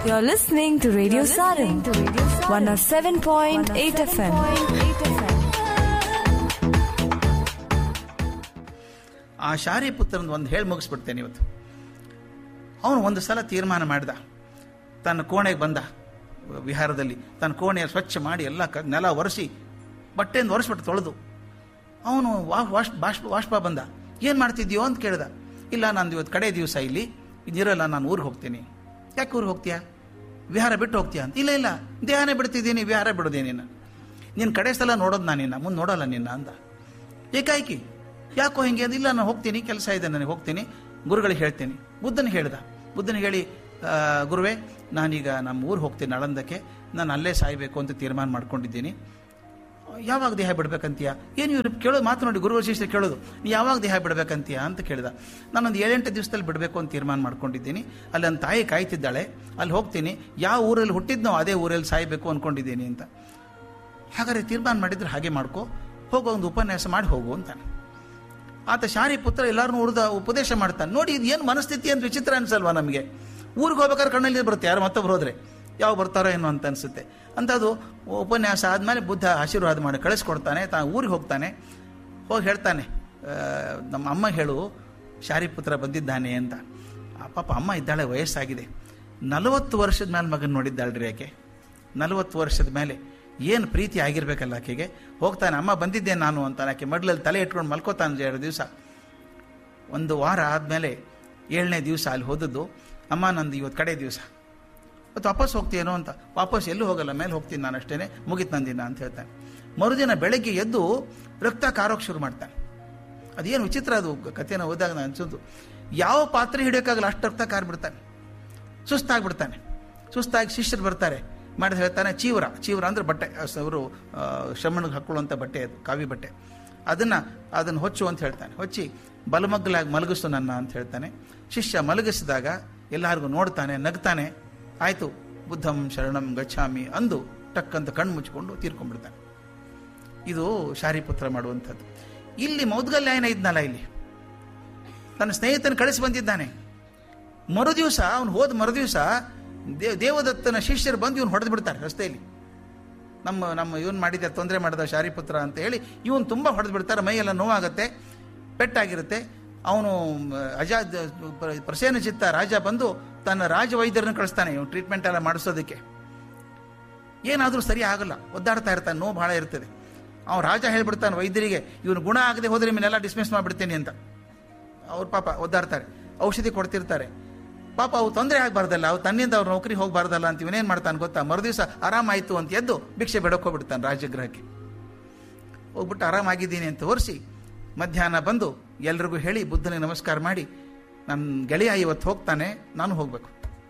You're listening to Radio Sarin, 107.8 FM. ಆ ಶಾರಿ ಪುತ್ರನ ಒಂದು ಹೇಳಿ ಮುಗಿಸ್ಬಿಡ್ತೇನೆ ಇವತ್ತು ಅವನು ಒಂದು ಸಲ ತೀರ್ಮಾನ ಮಾಡಿದ ತನ್ನ ಕೋಣೆಗೆ ಬಂದ ವಿಹಾರದಲ್ಲಿ ತನ್ನ ಕೋಣೆಯ ಸ್ವಚ್ಛ ಮಾಡಿ ಎಲ್ಲ ಕ ನೆಲ ಒರೆಸಿ ಬಟ್ಟೆಯಿಂದ ಒರೆಸ್ಬಿಟ್ಟು ತೊಳೆದು ಅವನು ವಾ ವಾಶ್ ಬಾಷ್ಪ ಬಾಷ್ಪ ಬಂದ ಏನು ಮಾಡ್ತಿದ್ಯೋ ಅಂತ ಕೇಳ್ದ ಇಲ್ಲ ನಂದು ಇವತ್ತು ಕಡೆ ದಿವಸ ಇಲ್ಲಿ ಇದಿರಲ್ಲ ನಾನು ಊರಿಗೆ ಹೋಗ್ತೀನಿ ಯಾಕೆ ಊರಿಗೆ ಹೋಗ್ತೀಯಾ ವಿಹಾರ ಬಿಟ್ಟು ಹೋಗ್ತೀಯಾ ಅಂತ ಇಲ್ಲ ಇಲ್ಲ ದೇಹನೇ ಬಿಡ್ತಿದ್ದೀನಿ ವಿಹಾರ ಬಿಡೋದೇನಿ ನಾನು ನಿನ್ನ ಕಡೆ ಸಲ ನೋಡೋದು ನಾನು ನಿನ್ನ ಮುಂದೆ ನೋಡಲ್ಲ ನಿನ್ನ ಅಂದ ಏಕಾಏಕಿ ಯಾಕೋ ಹಿಂಗೆ ಅಂದ ಇಲ್ಲ ನಾನು ಹೋಗ್ತೀನಿ ಕೆಲಸ ಇದೆ ನನಗೆ ಹೋಗ್ತೀನಿ ಗುರುಗಳಿಗೆ ಹೇಳ್ತೀನಿ ಬುದ್ಧನಿಗೆ ಹೇಳ್ದ ಬುದ್ಧನಿಗೆ ಹೇಳಿ ಆ, ಗುರುವೇ ನಾನೀಗ ನಮ್ಮ ಊರಿಗೆ ಹೋಗ್ತೀನಿ ನಳಂದಕ್ಕೆ ನಾನು ಅಲ್ಲೇ ಸಾಯಬೇಕು ಅಂತ ತೀರ್ಮಾನ ಮಾಡ್ಕೊಂಡಿದ್ದೀನಿ ಯಾವಾಗ ದೇಹ ಬಿಡ್ಬೇಕಂತೀಯ ಏನು ಇವ್ರು ಕೇಳೋದು ಮಾತು ನೋಡಿ ಗುರುಗಳ ಶಿಷ್ಯ ಕೇಳೋದು ನೀ ಯಾವಾಗ ದೇಹ ಬಿಡ್ಬೇಕಂತೀಯ ಅಂತ ಕೇಳಿದ ನಾನೊಂದು ಏಳೆಂಟು ದಿವಸದಲ್ಲಿ ಬಿಡಬೇಕು ಅಂತ ತೀರ್ಮಾನ ಮಾಡ್ಕೊಂಡಿದ್ದೀನಿ ಅಲ್ಲಿ ನನ್ನ ತಾಯಿ ಕಾಯ್ತಿದ್ದಾಳೆ ಅಲ್ಲಿ ಹೋಗ್ತೀನಿ ಯಾವ ಊರಲ್ಲಿ ಹುಟ್ಟಿದ್ನೋ ಅದೇ ಊರಲ್ಲಿ ಸಾಯಬೇಕು ಅಂದ್ಕೊಂಡಿದ್ದೀನಿ ಅಂತ ಹಾಗಾದ್ರೆ ತೀರ್ಮಾನ ಮಾಡಿದ್ರೆ ಹಾಗೆ ಮಾಡ್ಕೋ ಹೋಗೋ ಒಂದು ಉಪನ್ಯಾಸ ಮಾಡಿ ಹೋಗು ಅಂತಾನೆ ಆತ ಶಾರಿ ಪುತ್ರ ಎಲ್ಲರನ್ನೂ ಉಳಿದ ಉಪದೇಶ ಮಾಡ್ತಾನೆ ನೋಡಿ ಇದು ಏನು ಮನಸ್ಥಿತಿ ಅಂತ ವಿಚಿತ್ರ ಅನ್ಸಲ್ವಾ ನಮಗೆ ಊರಿಗೆ ಹೋಗ್ಬೇಕಾದ್ರೆ ಕಣ್ಣಲ್ಲಿ ನೀರು ಬರುತ್ತೆ ಯಾರು ಮತ್ತೊಬ್ರು ಹೋದ್ರೆ ಯಾವ ಬರ್ತಾರೋ ಏನೋ ಅಂತ ಅನ್ಸುತ್ತೆ ಅಂತ ಅದು ಉಪನ್ಯಾಸ ಆದಮೇಲೆ ಬುದ್ಧ ಆಶೀರ್ವಾದ ಮಾಡಿ ಕಳಿಸ್ಕೊಡ್ತಾನೆ ತಾನು ಊರಿಗೆ ಹೋಗ್ತಾನೆ ಹೋಗಿ ಹೇಳ್ತಾನೆ ಆ, ನಮ್ಮ ಅಮ್ಮ ಹೇಳು ಶಾರಿ ಪುತ್ರ ಬಂದಿದ್ದಾನೆ ಅಂತ ಆ ಪಾಪ ಅಮ್ಮ ಇದ್ದಾಳೆ ವಯಸ್ಸಾಗಿದೆ ನಲವತ್ತು ವರ್ಷದ ಮೇಲೆ ಮಗನ ನೋಡಿದ್ದಾಳ್ರಿ ಆಕೆ ನಲವತ್ತು ವರ್ಷದ ಮೇಲೆ ಏನು ಪ್ರೀತಿ ಆಗಿರ್ಬೇಕಲ್ಲ ಆಕೆಗೆ ಹೋಗ್ತಾನೆ ಅಮ್ಮ ಬಂದಿದ್ದೆ ನಾನು ಅಂತ ಆಕೆ ಮಡ್ಲಲ್ಲಿ ತಲೆ ಇಟ್ಕೊಂಡು ಮಲ್ಕೋತಾನೆ ಎರಡು ದಿವಸ ಒಂದು ವಾರ ಆದಮೇಲೆ ಏಳನೇ ದಿವಸ ಅಲ್ಲಿ ಹೋದದ್ದು ಅಮ್ಮ ನಂದು ಇವತ್ತು ಕಡೆ ದಿವಸ ಮತ್ತು ವಾಪಸ್ ಹೋಗ್ತೀಯೇನೋ ಅಂತ ವಾಪಸ್ ಎಲ್ಲೂ ಹೋಗಲ್ಲ ಮೇಲೆ ಹೋಗ್ತೀನಿ ನಾನು ಅಷ್ಟೇ ಮುಗಿತು ನಂದಿನ ಅಂತ ಹೇಳ್ತಾನೆ ಮರುದಿನ ಬೆಳಗ್ಗೆ ಎದ್ದು ರಕ್ತ ಕಾರೋಕೆ ಶುರು ಮಾಡ್ತಾನೆ ಅದೇನು ವಿಚಿತ್ರ ಅದು ಕಥೆನ ಓದಿದಾಗ ನಾನು ಅನ್ಸೋದು ಯಾವ ಪಾತ್ರೆ ಹಿಡಿಯೋಕ್ಕಾಗಲ್ಲ ಅಷ್ಟು ರಕ್ತ ಕಾರ್ಬಿಡ್ತಾನೆ ಸುಸ್ತಾಗ್ಬಿಡ್ತಾನೆ ಸುಸ್ತಾಗಿ ಶಿಷ್ಯರು ಬರ್ತಾರೆ ಮಾಡಿದ್ರೆ ಹೇಳ್ತಾನೆ ಚೀವ್ರ ಚೀವ್ರ ಅಂದ್ರೆ ಬಟ್ಟೆ ಅವರು ಶ್ರಮಣಿಗೆ ಹಾಕೊಳ್ಳುವಂಥ ಬಟ್ಟೆ ಅದು ಕಾವಿ ಬಟ್ಟೆ ಅದನ್ನು ಅದನ್ನು ಹೊಚ್ಚು ಅಂತ ಹೇಳ್ತಾನೆ ಹೊಚ್ಚಿ ಬಲಮಗ್ಲಾಗಿ ಮಲಗಿಸು ನನ್ನ ಅಂತ ಹೇಳ್ತಾನೆ ಶಿಷ್ಯ ಮಲಗಿಸಿದಾಗ ಎಲ್ಲರಿಗೂ ನೋಡ್ತಾನೆ ನಗ್ತಾನೆ ಆಯಿತು ಬುದ್ಧಂ ಶರಣಂ ಗಚ್ಛಾಮಿ ಅಂದು ಟಕ್ಕಂತ ಕಣ್ಣು ಮುಚ್ಕೊಂಡು ತೀರ್ಕೊಂಡ್ಬಿಡ್ತಾನೆ ಇದು ಶಾರಿಪುತ್ರ ಮಾಡುವಂಥದ್ದು ಇಲ್ಲಿ ಮೌದ್ಗಲ್ಯಾಯನ ಇದ್ನಲ್ಲ ಇಲ್ಲಿ ತನ್ನ ಸ್ನೇಹಿತನ ಕಳಿಸಿ ಬಂದಿದ್ದಾನೆ ಮರುದಿವಸ ಅವನು ಹೋದ ಮರುದಿವಸ ದೇವ್ ದೇವದತ್ತನ ಶಿಷ್ಯರು ಬಂದು ಇವನು ಹೊಡೆದು ಬಿಡ್ತಾರೆ ರಸ್ತೆಯಲ್ಲಿ ನಮ್ಮ ನಮ್ಮ ಇವನು ಮಾಡಿದ ತೊಂದರೆ ಮಾಡಿದ ಶಾರಿಪುತ್ರ ಅಂತ ಹೇಳಿ ಇವನು ತುಂಬ ಹೊಡೆದು ಬಿಡ್ತಾರೆ ಮೈಯೆಲ್ಲ ನೋವಾಗುತ್ತೆ ಪೆಟ್ಟಾಗಿರುತ್ತೆ ಅವನು ಅಜ ಪ್ರಸೇನ ಚಿತ್ತ ರಾಜ ಬಂದು ತನ್ನ ರಾಜ ವೈದ್ಯರನ್ನು ಕಳಿಸ್ತಾನೆ ಇವನು ಟ್ರೀಟ್ಮೆಂಟ್ ಎಲ್ಲ ಮಾಡಿಸೋದಕ್ಕೆ ಏನಾದರೂ ಸರಿ ಆಗಲ್ಲ ಒದ್ದಾಡ್ತಾ ಇರ್ತಾನೆ ನೋವು ಭಾಳ ಇರ್ತದೆ ಅವ್ನು ರಾಜ ಹೇಳ್ಬಿಡ್ತಾನೆ ವೈದ್ಯರಿಗೆ ಇವನು ಗುಣ ಆಗದೆ ಹೋದ್ರೆ ನಿಮ್ಮನ್ನೆಲ್ಲ ಡಿಸ್ಮಿಸ್ ಮಾಡಿಬಿಡ್ತೀನಿ ಅಂತ ಅವ್ರು ಪಾಪ ಒದ್ದಾಡ್ತಾರೆ ಔಷಧಿ ಕೊಡ್ತಿರ್ತಾರೆ ಪಾಪ ಅವು ತೊಂದರೆ ಆಗಬಾರ್ದಲ್ಲ ಅವು ತನ್ನಿಂದ ಅವ್ರ ನೌಕರಿ ಹೋಗಬಾರ್ದಲ್ಲ ಅಂತ ಇವನೇನು ಮಾಡ್ತಾನೆ ಗೊತ್ತಾ ಮರುದಿವಸ ಆರಾಮಾಯಿತು ಅಂತ ಎದ್ದು ಭಿಕ್ಷೆ ಬೇಡಕ್ಕೆ ಹೋಗ್ಬಿಡ್ತಾನೆ ರಾಜಗೃಹಕ್ಕೆ ಹೋಗ್ಬಿಟ್ಟು ಆರಾಮಾಗಿದ್ದೀನಿ ಅಂತ ತೋರಿಸಿ ಮಧ್ಯಾಹ್ನ ಬಂದು ಎಲ್ರಿಗೂ ಹೇಳಿ ಬುದ್ಧನಿಗೆ ನಮಸ್ಕಾರ ಮಾಡಿ ನನ್ನ ಗೆಳೆಯ ಇವತ್ತು ಹೋಗ್ತಾನೆ ನಾನು ಹೋಗಬೇಕು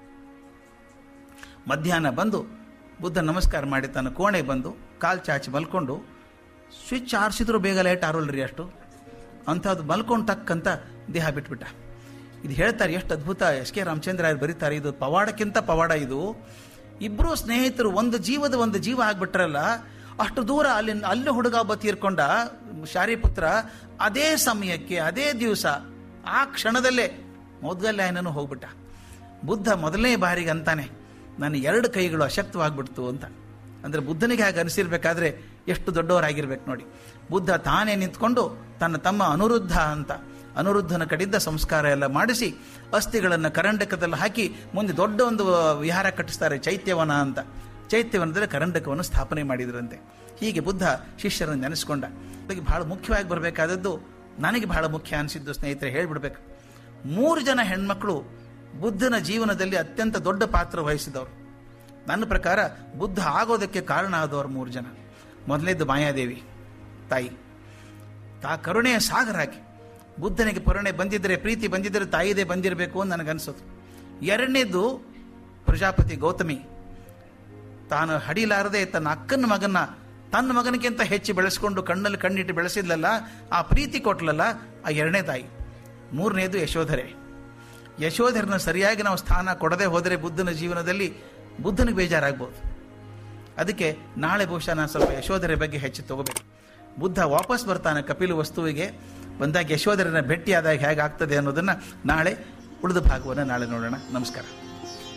ಮಧ್ಯಾಹ್ನ ಬಂದು ಬುದ್ಧ ನಮಸ್ಕಾರ ಮಾಡಿ ತನ್ನ ಕೋಣೆ ಬಂದು ಕಾಲು ಚಾಚಿ ಮಲ್ಕೊಂಡು ಸ್ವಿಚ್ ಆರಿಸಿದ್ರು ಬೇಗ ಲೇಟ್ ಆರೋಲ್ರಿ ಅಷ್ಟು ಅಂಥದ್ದು ಮಲ್ಕೊಂಡು ತಕ್ಕಂತ ದೇಹ ಬಿಟ್ಬಿಟ್ಟ ಇದು ಹೇಳ್ತಾರೆ ಎಷ್ಟು ಅದ್ಭುತ ಎಸ್ ಕೆ ರಾಮಚಂದ್ರ ಅವ್ರು ಬರೀತಾರೆ ಇದು ಪವಾಡಕ್ಕಿಂತ ಪವಾಡ ಇದು ಇಬ್ಬರು ಸ್ನೇಹಿತರು ಒಂದು ಜೀವದ ಒಂದು ಜೀವ ಆಗ್ಬಿಟ್ರಲ್ಲ ಅಷ್ಟು ದೂರ ಅಲ್ಲಿ ಅಲ್ಲಿ ಹುಡುಗ ಒಬ್ಬ ತೀರ್ಕೊಂಡ ಶಾರಿಪುತ್ರ ಅದೇ ಸಮಯಕ್ಕೆ ಅದೇ ದಿವಸ ಆ ಕ್ಷಣದಲ್ಲೇ ಮೌದ್ಗಲ್ಯಾಯನನು ಹೋಗ್ಬಿಟ್ಟ ಬುದ್ಧ ಮೊದಲನೇ ಬಾರಿಗೆ ಅಂತಾನೆ ನನ್ನ ಎರಡು ಕೈಗಳು ಅಶಕ್ತವಾಗ್ಬಿಡ್ತು ಅಂತ ಅಂದರೆ ಬುದ್ಧನಿಗೆ ಹಾಗೆ ಅನಿಸಿರ್ಬೇಕಾದ್ರೆ ಎಷ್ಟು ದೊಡ್ಡವರಾಗಿರ್ಬೇಕು ನೋಡಿ ಬುದ್ಧ ತಾನೇ ನಿಂತ್ಕೊಂಡು ತನ್ನ ತಮ್ಮ ಅನುರುದ್ಧ ಅಂತ ಅನುರುದ್ಧನ ಕಡಿದ್ದ ಸಂಸ್ಕಾರ ಎಲ್ಲ ಮಾಡಿಸಿ ಅಸ್ಥಿಗಳನ್ನು ಕರಂಡಕದಲ್ಲಿ ಹಾಕಿ ಮುಂದೆ ದೊಡ್ಡ ಒಂದು ವಿಹಾರ ಕಟ್ಟಿಸ್ತಾರೆ ಚೈತ್ಯವನ ಅಂತ ಚೈತ್ಯವನದಲ್ಲಿ ಕರಂಡಕವನ್ನು ಸ್ಥಾಪನೆ ಮಾಡಿದ್ರಂತೆ ಹೀಗೆ ಬುದ್ಧ ಶಿಷ್ಯರನ್ನು ನೆನೆಸ್ಕೊಂಡ ಅದಕ್ಕೆ ಬಹಳ ಮುಖ್ಯವಾಗಿ ಬರಬೇಕಾದದ್ದು ನನಗೆ ಬಹಳ ಮುಖ್ಯ ಅನಿಸಿದ್ದು ಸ್ನೇಹಿತರೆ ಹೇಳ್ಬಿಡ್ಬೇಕು ಮೂರು ಜನ ಹೆಣ್ಮಕ್ಳು ಬುದ್ಧನ ಜೀವನದಲ್ಲಿ ಅತ್ಯಂತ ದೊಡ್ಡ ಪಾತ್ರ ವಹಿಸಿದವರು ನನ್ನ ಪ್ರಕಾರ ಬುದ್ಧ ಆಗೋದಕ್ಕೆ ಕಾರಣ ಆದವರು ಮೂರು ಜನ ಮೊದಲನೇದು ಮಾಯಾದೇವಿ ತಾಯಿ ತಾ ಕರುಣೆಯ ಸಾಗರ ಹಾಕಿ ಬುದ್ಧನಿಗೆ ಕರುಣೆ ಬಂದಿದ್ದರೆ ಪ್ರೀತಿ ಬಂದಿದ್ದರೆ ತಾಯಿದೇ ಬಂದಿರಬೇಕು ಅಂತ ನನಗನ್ಸೋದು ಎರಡನೇದು ಪ್ರಜಾಪತಿ ಗೌತಮಿ ತಾನು ಹಡಿಲಾರದೆ ತನ್ನ ಅಕ್ಕನ ಮಗನ ತನ್ನ ಮಗನಿಗಿಂತ ಹೆಚ್ಚು ಬೆಳೆಸ್ಕೊಂಡು ಕಣ್ಣಲ್ಲಿ ಕಣ್ಣಿಟ್ಟು ಬೆಳೆಸಿದ್ಲಲ್ಲ ಆ ಪ್ರೀತಿ ಕೊಟ್ಲಲ್ಲ ಆ ಎರಡನೇ ತಾಯಿ ಮೂರನೇದು ಯಶೋಧರೆ ಯಶೋಧರನ ಸರಿಯಾಗಿ ನಾವು ಸ್ಥಾನ ಕೊಡದೆ ಹೋದರೆ ಬುದ್ಧನ ಜೀವನದಲ್ಲಿ ಬುದ್ಧನಿಗೆ ಬೇಜಾರಾಗ್ಬೋದು ಅದಕ್ಕೆ ನಾಳೆ ಬಹುಶಃ ನಾನು ಸ್ವಲ್ಪ ಯಶೋಧರೆ ಬಗ್ಗೆ ಹೆಚ್ಚು ತಗೋಬೇಕು ಬುದ್ಧ ವಾಪಸ್ ಬರ್ತಾನೆ ಕಪಿಲು ವಸ್ತುವಿಗೆ ಬಂದಾಗ ಯಶೋಧರನ ಭೇಟಿಯಾದಾಗ ಹೇಗಾಗ್ತದೆ ಅನ್ನೋದನ್ನು ನಾಳೆ ಉಳಿದ ಭಾಗವನ್ನು ನಾಳೆ ನೋಡೋಣ ನಮಸ್ಕಾರ